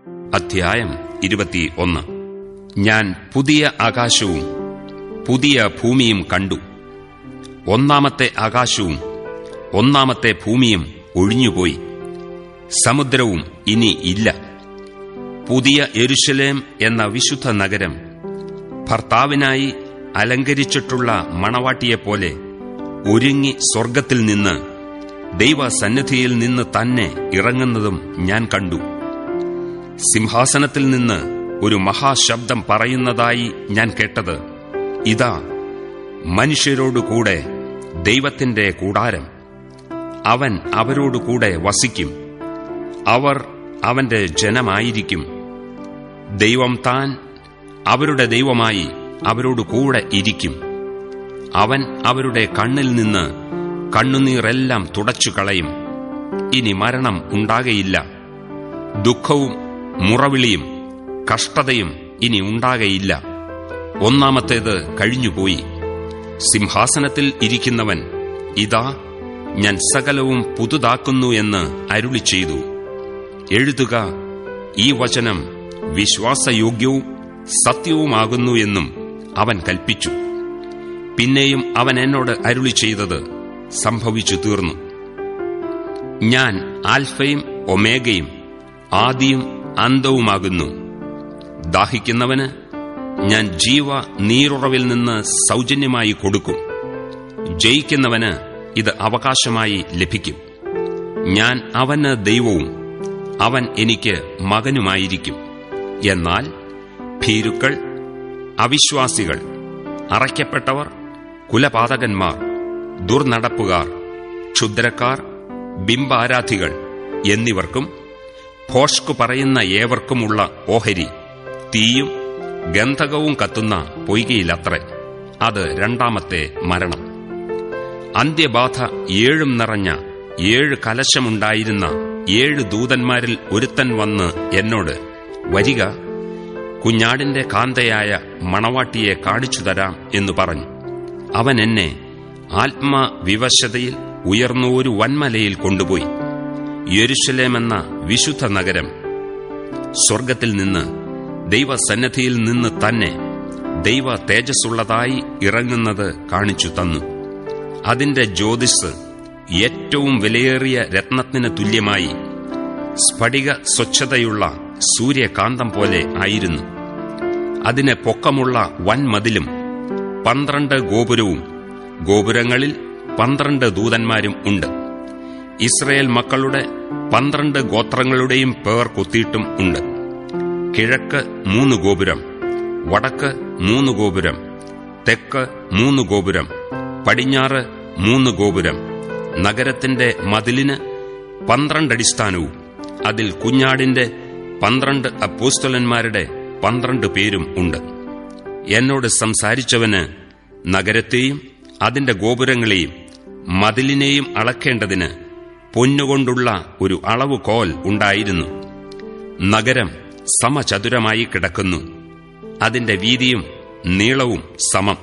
അധ്യായം ഇരുപത്തി ഒന്ന് ഞാൻ പുതിയ ആകാശവും പുതിയ ഭൂമിയും കണ്ടു ഒന്നാമത്തെ ആകാശവും ഒന്നാമത്തെ ഭൂമിയും ഒഴിഞ്ഞുപോയി സമുദ്രവും ഇനി ഇല്ല പുതിയ എരുശലേം എന്ന വിശുദ്ധ നഗരം ഭർത്താവിനായി അലങ്കരിച്ചിട്ടുള്ള മണവാട്ടിയെപ്പോലെ ഒരുങ്ങി സ്വർഗത്തിൽ നിന്ന് ദൈവസന്നിധിയിൽ നിന്ന് തന്നെ ഇറങ്ങുന്നതും ഞാൻ കണ്ടു സിംഹാസനത്തിൽ നിന്ന് ഒരു മഹാശബ്ദം പറയുന്നതായി ഞാൻ കേട്ടത് ഇതാ മനുഷ്യരോടുകൂടെ ദൈവത്തിന്റെ കൂടാരം അവൻ അവരോടുകൂടെ വസിക്കും അവർ അവന്റെ ജനമായിരിക്കും ദൈവം താൻ അവരുടെ ദൈവമായി അവരോട് കൂടെ ഇരിക്കും അവൻ അവരുടെ കണ്ണിൽ നിന്ന് കണ്ണുനീറെല്ലാം തുടച്ചു കളയും ഇനി മരണം ഉണ്ടാകയില്ല ദുഃഖവും മുറവിളിയും കഷ്ടതയും ഇനി ഉണ്ടാകയില്ല ഒന്നാമത്തേത് കഴിഞ്ഞുപോയി സിംഹാസനത്തിൽ ഇരിക്കുന്നവൻ ഇതാ ഞാൻ സകലവും പുതുതാക്കുന്നു എന്ന് അരുളി ചെയ്തു എഴുതുക ഈ വചനം വിശ്വാസയോഗ്യവും സത്യവുമാകുന്നു എന്നും അവൻ കൽപ്പിച്ചു പിന്നെയും അവൻ എന്നോട് അരുളി ചെയ്തത് സംഭവിച്ചു തീർന്നു ഞാൻ ആൽഫയും ഒമേഗയും ആദിയും അന്തവുമാകുന്നു ദാഹിക്കുന്നവന് ഞാൻ ജീവ നീരുറവിൽ നിന്ന് സൗജന്യമായി കൊടുക്കും ജയിക്കുന്നവന് ഇത് അവകാശമായി ലഭിക്കും ഞാൻ അവന് ദൈവവും അവൻ എനിക്ക് മകനുമായിരിക്കും എന്നാൽ ഭീരുക്കൾ അവിശ്വാസികൾ അറയ്ക്കപ്പെട്ടവർ കുലപാതകന്മാർ ദുർനടപ്പുകാർ ക്ഷുദ്രക്കാർ ബിംബാരാധികൾ എന്നിവർക്കും ഭോഷ്കു പറയുന്ന ഏവർക്കുമുള്ള ഓഹരി തീയും ഗന്ധകവും കത്തുന്ന പൊയ്കയിലത്രേ അത് രണ്ടാമത്തെ മരണം അന്ത്യബാധ ഏഴും നിറഞ്ഞ ഏഴ് കലശമുണ്ടായിരുന്ന ഏഴ് ദൂതന്മാരിൽ ഒരുത്തൻ വന്ന് എന്നോട് വരിക കുഞ്ഞാടിന്റെ കാന്തയായ മണവാട്ടിയെ കാണിച്ചു തരാം എന്നു പറഞ്ഞു അവൻ എന്നെ ആത്മവിവശതയിൽ ഉയർന്ന ഒരു വൻമലയിൽ കൊണ്ടുപോയി യെരുശലേമെന്ന വിശുദ്ധ നഗരം സ്വർഗത്തിൽ നിന്ന് ദൈവസന്നദ്ധിയിൽ നിന്ന് തന്നെ ദൈവ തേജസ്സുള്ളതായി ഇറങ്ങുന്നത് കാണിച്ചു തന്നു അതിന്റെ ജ്യോതിസ് ഏറ്റവും വിലയേറിയ രത്നത്തിന് തുല്യമായി സ്ഫടിക സ്വച്ഛതയുള്ള സൂര്യകാന്തം പോലെ ആയിരുന്നു അതിന് പൊക്കമുള്ള വൻമതിലും പന്ത്രണ്ട് ഗോപുരവും ഗോപുരങ്ങളിൽ പന്ത്രണ്ട് ദൂതന്മാരും ഉണ്ട് ഇസ്രയേൽ മക്കളുടെ പന്ത്രണ്ട് ഗോത്രങ്ങളുടെയും പേർ കൊത്തിയിട്ടും ഉണ്ട് കിഴക്ക് മൂന്ന് ഗോപുരം വടക്ക് മൂന്ന് ഗോപുരം തെക്ക് മൂന്ന് ഗോപുരം പടിഞ്ഞാറ് മൂന്ന് ഗോപുരം നഗരത്തിന്റെ മതിലിന് പന്ത്രണ്ടടിസ്ഥാനവും അതിൽ കുഞ്ഞാടിന്റെ പന്ത്രണ്ട് അപ്പോസ്തലന്മാരുടെ പന്ത്രണ്ട് പേരും ഉണ്ട് എന്നോട് സംസാരിച്ചവന് നഗരത്തെയും അതിന്റെ ഗോപുരങ്ങളെയും മതിലിനെയും അളക്കേണ്ടതിന് പൊന്നുകൊണ്ടുള്ള ഒരു അളവ് കോൽ ഉണ്ടായിരുന്നു നഗരം സമചതുരമായി കിടക്കുന്നു അതിന്റെ വീതിയും നീളവും സമം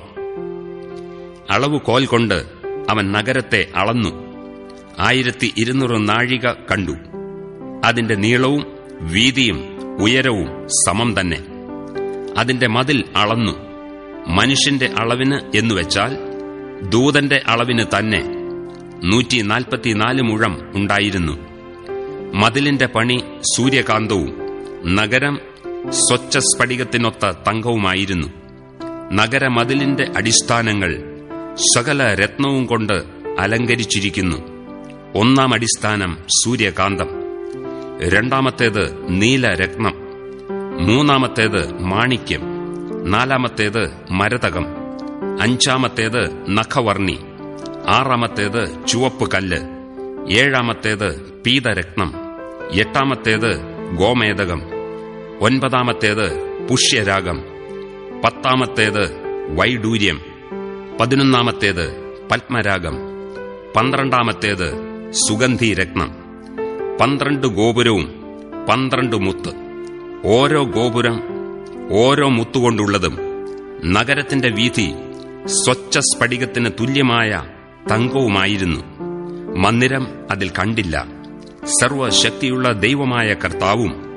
അളവ് കോൽ കൊണ്ട് അവൻ നഗരത്തെ അളന്നു ആയിരത്തി ഇരുന്നൂറ് നാഴിക കണ്ടു അതിന്റെ നീളവും വീതിയും ഉയരവും സമം തന്നെ അതിന്റെ മതിൽ അളന്നു മനുഷ്യന്റെ അളവിന് എന്നുവെച്ചാൽ ദൂതന്റെ അളവിന് തന്നെ നൂറ്റി നാൽപ്പത്തിനാല് മുഴം ഉണ്ടായിരുന്നു മതിലിന്റെ പണി സൂര്യകാന്തവും നഗരം സ്വച്ഛ സ്ഫടികത്തിനൊത്ത തങ്കവുമായിരുന്നു നഗരമതിലിന്റെ അടിസ്ഥാനങ്ങൾ സകല രത്നവും കൊണ്ട് അലങ്കരിച്ചിരിക്കുന്നു ഒന്നാം അടിസ്ഥാനം സൂര്യകാന്തം രണ്ടാമത്തേത് നീലരത്നം മൂന്നാമത്തേത് മാണിക്യം നാലാമത്തേത് മരതകം അഞ്ചാമത്തേത് നഖവർണി ആറാമത്തേത് ചുവപ്പ് കല്ല് ഏഴാമത്തേത് പീതരത്നം എട്ടാമത്തേത് ഗോമേതകം ഒൻപതാമത്തേത് പുഷ്യരാഗം പത്താമത്തേത് വൈഡൂര്യം പതിനൊന്നാമത്തേത് പത്മരാഗം പന്ത്രണ്ടാമത്തേത് സുഗന്ധിരത്നം പന്ത്രണ്ട് ഗോപുരവും പന്ത്രണ്ട് മുത്ത് ഓരോ ഗോപുരം ഓരോ മുത്തുകൊണ്ടുള്ളതും നഗരത്തിന്റെ വീതി സ്വച്ഛ സ്ഫടികത്തിന് തുല്യമായ തങ്കവുമായിരുന്നു മന്ദിരം അതിൽ കണ്ടില്ല സർവശക്തിയുള്ള ദൈവമായ കർത്താവും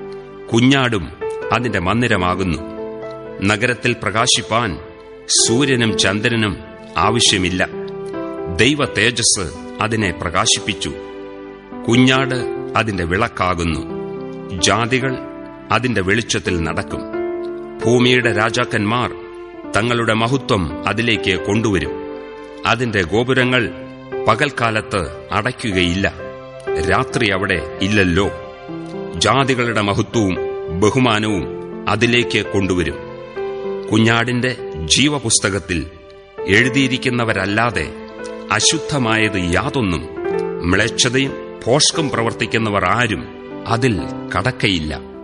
കുഞ്ഞാടും അതിന്റെ മന്ദിരമാകുന്നു നഗരത്തിൽ പ്രകാശിപ്പാൻ സൂര്യനും ചന്ദ്രനും ആവശ്യമില്ല ദൈവ തേജസ് അതിനെ പ്രകാശിപ്പിച്ചു കുഞ്ഞാട് അതിന്റെ വിളക്കാകുന്നു ജാതികൾ അതിന്റെ വെളിച്ചത്തിൽ നടക്കും ഭൂമിയുടെ രാജാക്കന്മാർ തങ്ങളുടെ മഹത്വം അതിലേക്ക് കൊണ്ടുവരും അതിന്റെ ഗോപുരങ്ങൾ പകൽക്കാലത്ത് അടയ്ക്കുകയില്ല രാത്രി അവിടെ ഇല്ലല്ലോ ജാതികളുടെ മഹത്വവും ബഹുമാനവും അതിലേക്ക് കൊണ്ടുവരും കുഞ്ഞാടിന്റെ ജീവപുസ്തകത്തിൽ എഴുതിയിരിക്കുന്നവരല്ലാതെ അശുദ്ധമായത് യാതൊന്നും മ്ലേച്ഛതയും ഭോഷ്കം പ്രവർത്തിക്കുന്നവർ ആരും അതിൽ കടക്കയില്ല